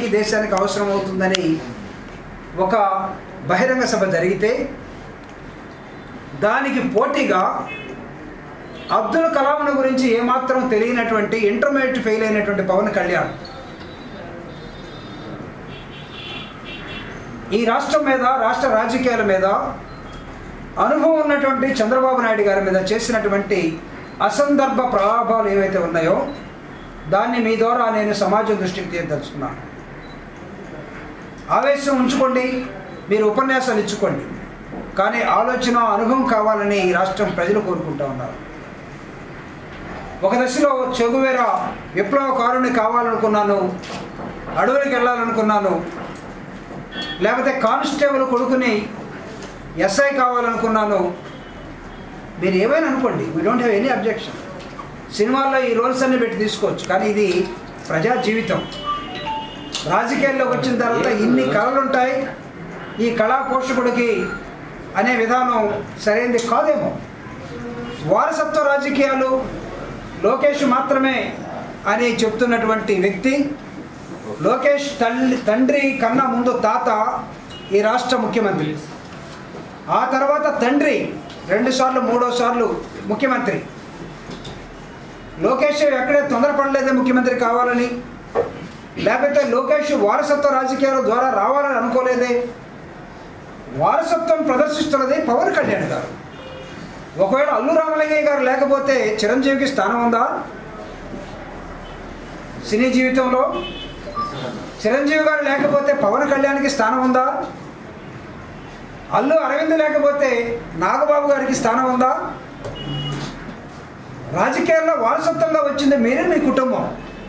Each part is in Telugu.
రాష్ట్రానికి దేశానికి అవసరం అవుతుందని ఒక బహిరంగ సభ జరిగితే దానికి పోటీగా అబ్దుల్ కలాంను గురించి ఏమాత్రం తెలియనటువంటి ఇంటర్మీడియట్ ఫెయిల్ అయినటువంటి పవన్ కళ్యాణ్ ఈ రాష్ట్రం మీద రాష్ట్ర రాజకీయాల మీద అనుభవం ఉన్నటువంటి చంద్రబాబు నాయుడు గారి మీద చేసినటువంటి అసందర్భ ప్రభావాలు ఏవైతే ఉన్నాయో దాన్ని మీ ద్వారా నేను సమాజం దృష్టికి తీయదలుచుకున్నాను ఆవేశం ఉంచుకోండి మీరు ఉపన్యాసాలు ఇచ్చుకోండి కానీ ఆలోచన అనుభవం కావాలని ఈ రాష్ట్రం ప్రజలు కోరుకుంటూ ఉన్నారు ఒక దశలో చెగువేర విప్లవకారుని కావాలనుకున్నాను అడవులకు వెళ్ళాలనుకున్నాను లేకపోతే కానిస్టేబుల్ కొడుకుని ఎస్ఐ కావాలనుకున్నాను మీరు ఏమైనా అనుకోండి we don't have any objection సినిమాల్లో ఈ రోల్స్ అన్ని పెట్టి తీసుకోవచ్చు కానీ ఇది ప్రజా జీవితం రాజకీయాల్లోకి వచ్చిన తర్వాత ఇన్ని కళలు ఉంటాయి ఈ కళా పోషకుడికి అనే విధానం సరైనది కాదేమో వారసత్వ రాజకీయాలు లోకేష్ మాత్రమే అని చెప్తున్నటువంటి వ్యక్తి లోకేష్ తల్లి తండ్రి కన్నా ముందు తాత ఈ రాష్ట్ర ముఖ్యమంత్రి ఆ తర్వాత తండ్రి రెండు సార్లు మూడో సార్లు ముఖ్యమంత్రి లోకేష్ ఎక్కడే తొందరపడలేదే ముఖ్యమంత్రి కావాలని లేకపోతే లోకేష్ వారసత్వ రాజకీయాల ద్వారా రావాలని అనుకోలేదే వారసత్వం ప్రదర్శిస్తున్నది పవన్ కళ్యాణ్ గారు ఒకవేళ అల్లు రామలింగయ్య గారు లేకపోతే చిరంజీవికి స్థానం ఉందా సినీ జీవితంలో చిరంజీవి గారు లేకపోతే పవన్ కళ్యాణ్కి స్థానం ఉందా అల్లు అరవింద్ లేకపోతే నాగబాబు గారికి స్థానం ఉందా రాజకీయాల్లో వారసత్వంగా వచ్చింది మీరే మీ కుటుంబం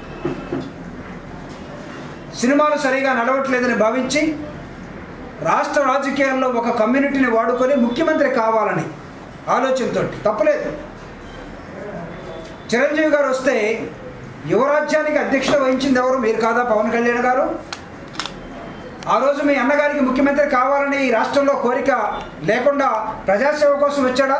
సినిమాలు సరిగా నడవట్లేదని భావించి రాష్ట్ర రాజకీయాల్లో ఒక కమ్యూనిటీని వాడుకొని ముఖ్యమంత్రి కావాలని ఆలోచనతో తప్పలేదు చిరంజీవి గారు వస్తే యువరాజ్యానికి అధ్యక్షత వహించింది ఎవరు మీరు కాదా పవన్ కళ్యాణ్ గారు ఆ రోజు మీ అన్నగారికి ముఖ్యమంత్రి కావాలని ఈ రాష్ట్రంలో కోరిక లేకుండా ప్రజాసేవ కోసం వచ్చాడా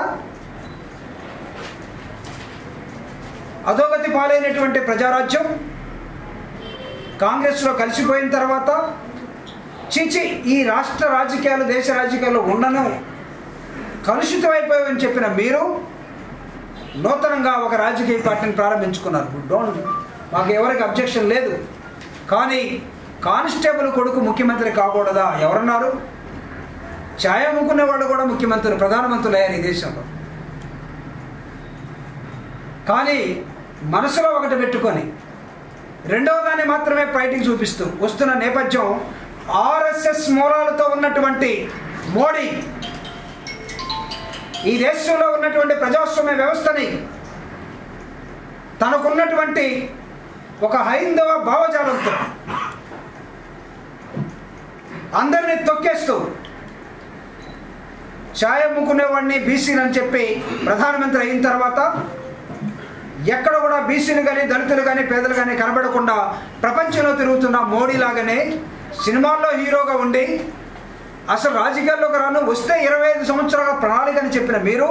అధోగతి పాలైనటువంటి ప్రజారాజ్యం కాంగ్రెస్లో కలిసిపోయిన తర్వాత చీచి ఈ రాష్ట్ర రాజకీయాలు దేశ రాజకీయాలు ఉండను కలుషితమైపోయాయని చెప్పిన మీరు నూతనంగా ఒక రాజకీయ పార్టీని ప్రారంభించుకున్నారు డోంట్ మాకు ఎవరికి అబ్జెక్షన్ లేదు కానీ కానిస్టేబుల్ కొడుకు ముఖ్యమంత్రి కాకూడదా ఎవరన్నారు ఛాయ అమ్ముకునేవాళ్ళు కూడా ముఖ్యమంత్రులు ప్రధానమంత్రులు అయ్యారు ఈ దేశంలో కానీ మనసులో ఒకటి పెట్టుకొని రెండవ దాన్ని మాత్రమే బయటికి చూపిస్తూ వస్తున్న నేపథ్యం ఆర్ఎస్ఎస్ మూలాలతో ఉన్నటువంటి మోడీ ఈ దేశంలో ఉన్నటువంటి ప్రజాస్వామ్య వ్యవస్థని తనకున్నటువంటి ఒక హైందవ భావజాలంతో అందరినీ తొక్కేస్తూ ఛాయ అమ్ముకునేవాడిని బీసీలు అని చెప్పి ప్రధానమంత్రి అయిన తర్వాత ఎక్కడ కూడా బీసీలు కానీ దళితులు కానీ పేదలు కానీ కనబడకుండా ప్రపంచంలో తిరుగుతున్న మోడీ లాగానే సినిమాల్లో హీరోగా ఉండి అసలు రాజకీయాల్లోకి రాను వస్తే ఇరవై ఐదు సంవత్సరాల ప్రణాళిక అని చెప్పిన మీరు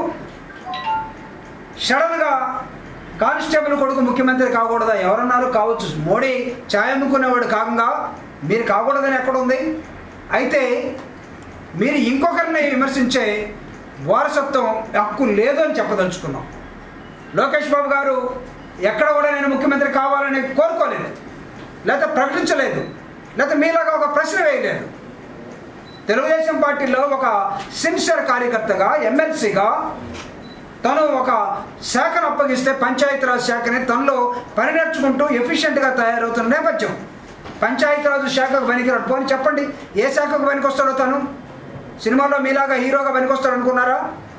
సడన్గా కానిస్టేబుల్ కొడుకు ముఖ్యమంత్రి కాకూడదా ఎవరన్నారు కావచ్చు మోడీ ఛాయ అమ్ముకునేవాడు కాకుండా మీరు కాకూడదని ఎక్కడ ఉంది అయితే మీరు ఇంకొకరిని విమర్శించే వారసత్వం హక్కు లేదు అని చెప్పదలుచుకున్నాం లోకేష్ బాబు గారు ఎక్కడ కూడా నేను ముఖ్యమంత్రి కావాలని కోరుకోలేదు లేకపోతే ప్రకటించలేదు లేకపోతే మీలాగా ఒక ప్రశ్న వేయలేదు తెలుగుదేశం పార్టీలో ఒక సిన్సియర్ కార్యకర్తగా ఎమ్మెల్సీగా తను ఒక శాఖను అప్పగిస్తే పంచాయతీరాజ్ శాఖని తనలో పని నేర్చుకుంటూ ఎఫిషియెంట్గా తయారవుతున్న నేపథ్యం పంచాయతీరాజు శాఖకు పనికిరాడు పోని చెప్పండి ఏ శాఖకు పనికొస్తాడో తను సినిమాలో మీలాగా హీరోగా పనికొస్తాడు అనుకున్నారా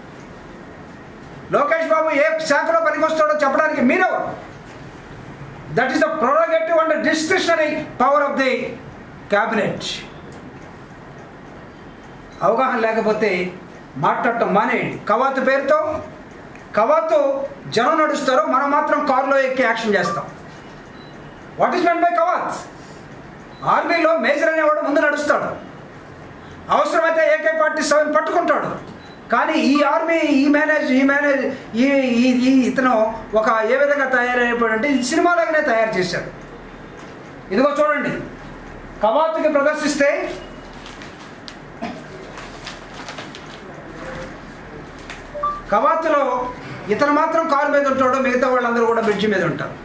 లోకేష్ బాబు ఏ శాఖలో పనికొస్తాడో చెప్పడానికి మీరు that is the prerogative and discretionary power of the cabinet అవగాహన లేకపోతే మాట్లాడటం మానేయండి కవాతు పేరుతో కవాతు జనం నడుస్తారు మనం మాత్రం కారులో ఎక్కి యాక్షన్ చేస్తాం వాట్ ఈస్ మెన్ బై కవాత్ ఆర్మీలో మేజర్ అనేవాడు ముందు నడుస్తాడు అవసరమైతే ఏకే పార్టీ సెవెన్ పట్టుకుంటాడు కానీ ఈ ఆర్మీ ఈ మేనేజ్ ఈ మేనేజ్ ఈ ఈ ఈ ఇతను ఒక ఏ విధంగా తయారైపోయాడంటే ఇది సినిమాలాగానే తయారు చేశాడు ఇదిగో చూడండి కవాతుకి ప్రదర్శిస్తే కవాతులో ఇతను మాత్రం కారు మీద ఉంటాడు మిగతా వాళ్ళందరూ కూడా బ్రిడ్జి మీద ఉంటారు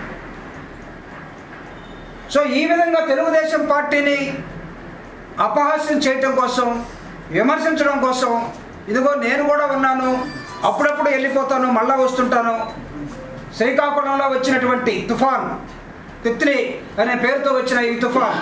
సో ఈ విధంగా తెలుగుదేశం పార్టీని అపహాస్యం చేయటం కోసం విమర్శించడం కోసం ఇదిగో నేను కూడా ఉన్నాను అప్పుడప్పుడు వెళ్ళిపోతాను మళ్ళా వస్తుంటాను శ్రీకాకుళంలో వచ్చినటువంటి తుఫాన్ తిత్లీ అనే పేరుతో వచ్చిన ఈ తుఫాన్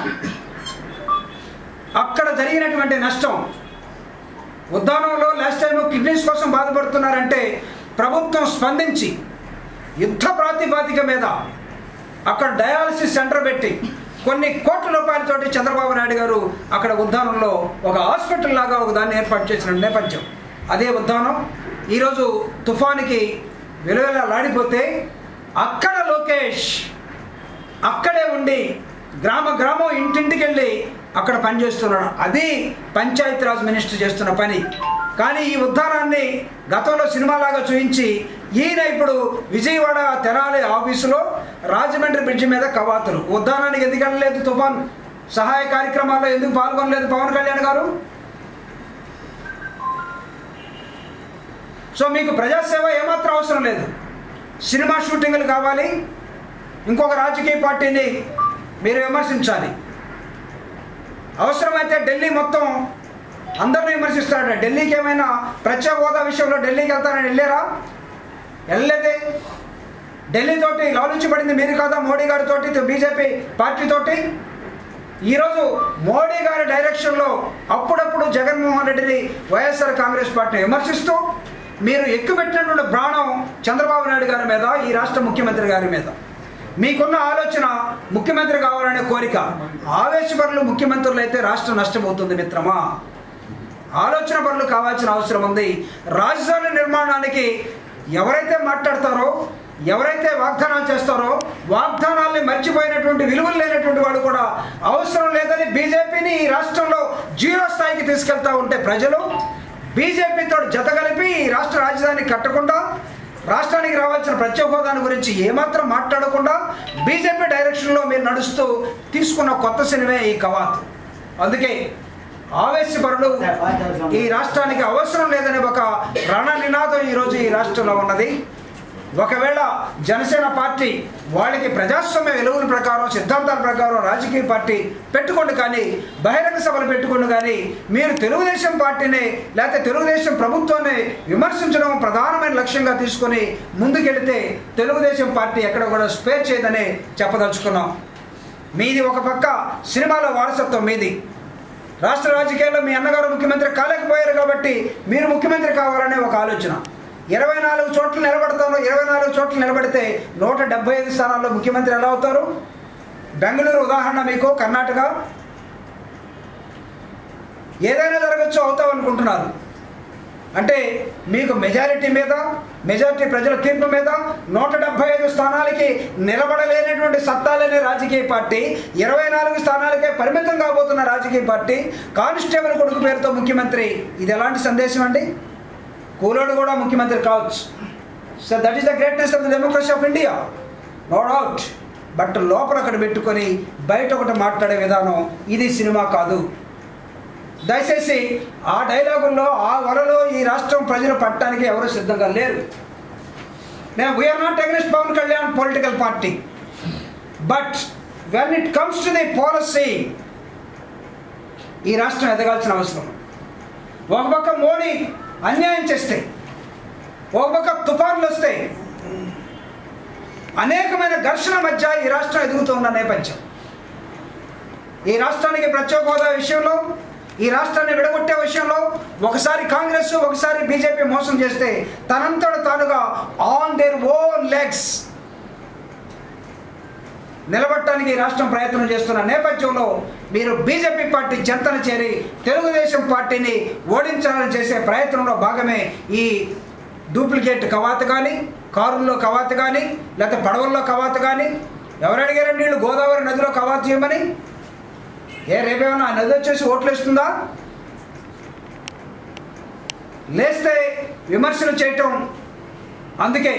అక్కడ జరిగినటువంటి నష్టం ఉద్దానంలో లాస్ట్ టైం కిడ్నీస్ కోసం బాధపడుతున్నారంటే ప్రభుత్వం స్పందించి యుద్ధ ప్రాతిపాదిక మీద అక్కడ డయాలసిస్ సెంటర్ పెట్టి కొన్ని కోట్ల రూపాయలతోటి చంద్రబాబు నాయుడు గారు అక్కడ ఉద్దానంలో ఒక హాస్పిటల్ లాగా ఒక దాన్ని ఏర్పాటు చేసిన నేపథ్యం అదే ఉద్దానం ఈరోజు తుఫానికి విలువలాడిపోతే అక్కడ లోకేష్ అక్కడే ఉండి గ్రామ గ్రామం ఇంటింటికి వెళ్ళి అక్కడ పనిచేస్తున్నాడు అది పంచాయతీరాజ్ మినిస్టర్ చేస్తున్న పని కానీ ఈ ఉద్దానాన్ని గతంలో సినిమాలాగా చూపించి ఈయన ఇప్పుడు విజయవాడ తెనాలి ఆఫీసులో రాజమండ్రి బ్రిడ్జి మీద కవాతులు ఉద్దానానికి ఎందుకు వెళ్ళలేదు తుఫాన్ సహాయ కార్యక్రమాల్లో ఎందుకు పాల్గొనలేదు పవన్ కళ్యాణ్ గారు సో మీకు ప్రజాసేవ ఏమాత్రం అవసరం లేదు సినిమా షూటింగ్లు కావాలి ఇంకొక రాజకీయ పార్టీని మీరు విమర్శించాలి అవసరమైతే ఢిల్లీ మొత్తం అందరిని విమర్శిస్తాడు ఢిల్లీకి ఏమైనా ప్రత్యేక హోదా విషయంలో ఢిల్లీకి వెళ్తారని వెళ్ళారా వెళ్ళలేదే ఢిల్లీ తోటి లాలించబడింది మీరు కాదా మోడీ గారితోటి బీజేపీ పార్టీతోటి ఈరోజు మోడీ గారి డైరెక్షన్లో అప్పుడప్పుడు జగన్మోహన్ రెడ్డిని వైఎస్ఆర్ కాంగ్రెస్ పార్టీని విమర్శిస్తూ మీరు ఎక్కుపెట్టినటువంటి ప్రాణం చంద్రబాబు నాయుడు గారి మీద ఈ రాష్ట్ర ముఖ్యమంత్రి గారి మీద మీకున్న ఆలోచన ముఖ్యమంత్రి కావాలనే కోరిక ఆవేశపరులు ముఖ్యమంత్రులు అయితే రాష్ట్రం నష్టమవుతుంది మిత్రమా ఆలోచన పనులు కావాల్సిన అవసరం ఉంది రాజధాని నిర్మాణానికి ఎవరైతే మాట్లాడతారో ఎవరైతే వాగ్దానాలు చేస్తారో వాగ్దానాల్ని మర్చిపోయినటువంటి విలువలు లేనటువంటి వాడు కూడా అవసరం లేదని బీజేపీని ఈ రాష్ట్రంలో జీరో స్థాయికి తీసుకెళ్తా ఉంటే ప్రజలు బీజేపీతో జత కలిపి ఈ రాష్ట్ర రాజధాని కట్టకుండా రాష్ట్రానికి రావాల్సిన ప్రత్యేక హోదాను గురించి ఏమాత్రం మాట్లాడకుండా బీజేపీ డైరెక్షన్లో మీరు నడుస్తూ తీసుకున్న కొత్త సినిమే ఈ కవాత్ అందుకే ఆవేశపరులు ఈ రాష్ట్రానికి అవసరం లేదనే ఒక రణ నినాదం ఈరోజు ఈ రాష్ట్రంలో ఉన్నది ఒకవేళ జనసేన పార్టీ వాళ్ళకి ప్రజాస్వామ్య విలువల ప్రకారం సిద్ధాంతాల ప్రకారం రాజకీయ పార్టీ పెట్టుకోండి కానీ బహిరంగ సభలు పెట్టుకోండి కానీ మీరు తెలుగుదేశం పార్టీని లేకపోతే తెలుగుదేశం ప్రభుత్వాన్ని విమర్శించడం ప్రధానమైన లక్ష్యంగా తీసుకొని ముందుకెళితే తెలుగుదేశం పార్టీ ఎక్కడ కూడా స్పేర్ చేయదని చెప్పదలుచుకున్నాం మీది ఒక పక్క సినిమాలో వారసత్వం మీది రాష్ట్ర రాజకీయాల్లో మీ అన్నగారు ముఖ్యమంత్రి కాలేకపోయారు కాబట్టి మీరు ముఖ్యమంత్రి కావాలనే ఒక ఆలోచన ఇరవై నాలుగు చోట్ల నిలబడతాను ఇరవై నాలుగు చోట్ల నిలబడితే నూట డెబ్బై ఐదు స్థానాల్లో ముఖ్యమంత్రి ఎలా అవుతారు బెంగళూరు ఉదాహరణ మీకు కర్ణాటక ఏదైనా జరగచ్చు అవుతాం అనుకుంటున్నారు అంటే మీకు మెజారిటీ మీద మెజారిటీ ప్రజల తీర్పు మీద నూట డెబ్బై ఐదు స్థానాలకి నిలబడలేనటువంటి సత్తాలేని రాజకీయ పార్టీ ఇరవై నాలుగు స్థానాలకే పరిమితం కాబోతున్న రాజకీయ పార్టీ కానిస్టేబుల్ కొడుకు పేరుతో ముఖ్యమంత్రి ఇది ఎలాంటి సందేశం అండి కూలోడు కూడా ముఖ్యమంత్రి కావచ్చు so that is the greatness of the democracy of India no doubt but లోపల అక్కడ పెట్టుకొని బయట ఒకటి మాట్లాడే విధానం ఇది సినిమా కాదు దయచేసి ఆ డైలాగుల్లో ఆ వరలో ఈ రాష్ట్రం ప్రజలు పట్టడానికి ఎవరు సిద్ధంగా లేరు నేను we are not against Pawan Kalyan political party but when it comes to the policy ఈ రాష్ట్రం ఎదగాల్సిన అవసరం ఒక పక్క మోడీ అన్యాయం చేస్తే ఒక పక్క తుఫాన్లు వస్తాయి అనేకమైన ఘర్షణ మధ్య ఈ రాష్ట్రం ఎదుగుతున్న నేపథ్యం ఈ రాష్ట్రానికి ప్రత్యేక హోదా విషయంలో ఈ రాష్ట్రాన్ని విడగొట్టే విషయంలో ఒకసారి కాంగ్రెస్ ఒకసారి బీజేపీ మోసం చేస్తే తనంతట తానుగా ఆన్ దేర్ ఓన్ లెగ్స్ నిలబట్టడానికి ఈ రాష్ట్రం ప్రయత్నం చేస్తున్న నేపథ్యంలో మీరు బీజేపీ పార్టీ జంతను చేరి తెలుగుదేశం పార్టీని ఓడించాలని చేసే ప్రయత్నంలో భాగమే ఈ డూప్లికేట్ కవాత్ కానీ కారుల్లో కవాత్ కానీ లేకపోతే పడవల్లో కవాత్ కానీ ఎవరు అడిగారండి వీళ్ళు గోదావరి నదిలో కవాత్ చేయమని ఏ రేపేమన్నా ఆ నది వచ్చేసి ఓట్లు వేస్తుందా లేస్తే విమర్శలు చేయటం అందుకే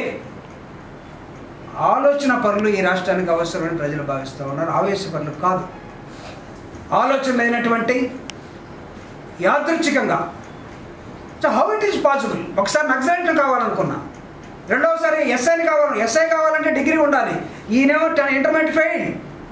ఆలోచన పనులు ఈ రాష్ట్రానికి అవసరమని ప్రజలు భావిస్తూ ఉన్నారు ఆవేశ పనులు కాదు ఆలోచన లేనటువంటి యాదృచ్ఛికంగా so how it is possible ఒకసారి నక్సలైట్లు కావాలనుకున్నా రెండవసారి ఎస్ఐని కావాలి ఎస్ఐ కావాలంటే డిగ్రీ ఉండాలి ఈయనేమో intermediate fail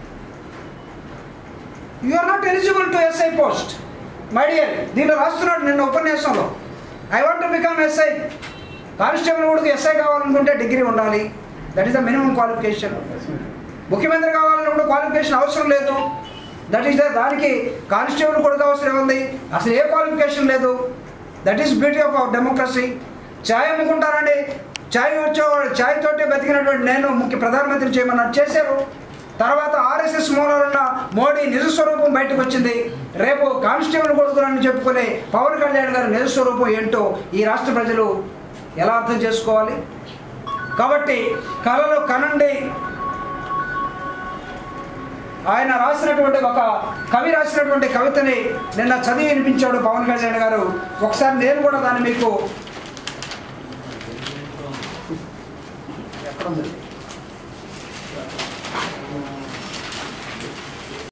you are not eligible to SI post my dear దీంట్లో రాస్తున్నాడు నిన్న ఉపన్యాసంలో I want to become SI constable కూడా ఎస్ఐ కావాలనుకుంటే డిగ్రీ ఉండాలి that is the minimum qualification ముఖ్యమంత్రి కావాలనుకుంటే క్వాలిఫికేషన్ అవసరం లేదు దట్ ఈస్ ద దానికి కానిస్టేబుల్ కూడా అవసరం ఉంది అసలు ఏ క్వాలిఫికేషన్ లేదు that is beauty of our democracy ఛాయ్ అమ్ముకుంటారండి ఛాయ్ వచ్చేవాడు ఛాయ్ తోటే బతికినటువంటి నేను ముఖ్య ప్రధానమంత్రి చేయమన్నట్టు చేశారు తర్వాత ఆర్ఎస్ఎస్ మూలాలున్న మోడీ నిజస్వరూపం బయటకు వచ్చింది రేపు కానిస్టేబుల్ కొడుకులని చెప్పుకునే పవన్ కళ్యాణ్ గారి నిజస్వరూపం ఏంటో ఈ రాష్ట్ర ప్రజలు ఎలా అర్థం చేసుకోవాలి కాబట్టి కళలు కనండి ఆయన రాసినటువంటి ఒక కవి రాసినటువంటి కవితని నిన్న చదివి వినిపించాడు పవన్ కళ్యాణ్ గారు ఒకసారి నేను కూడా దాన్ని మీకు ఎక్కడ ఉంది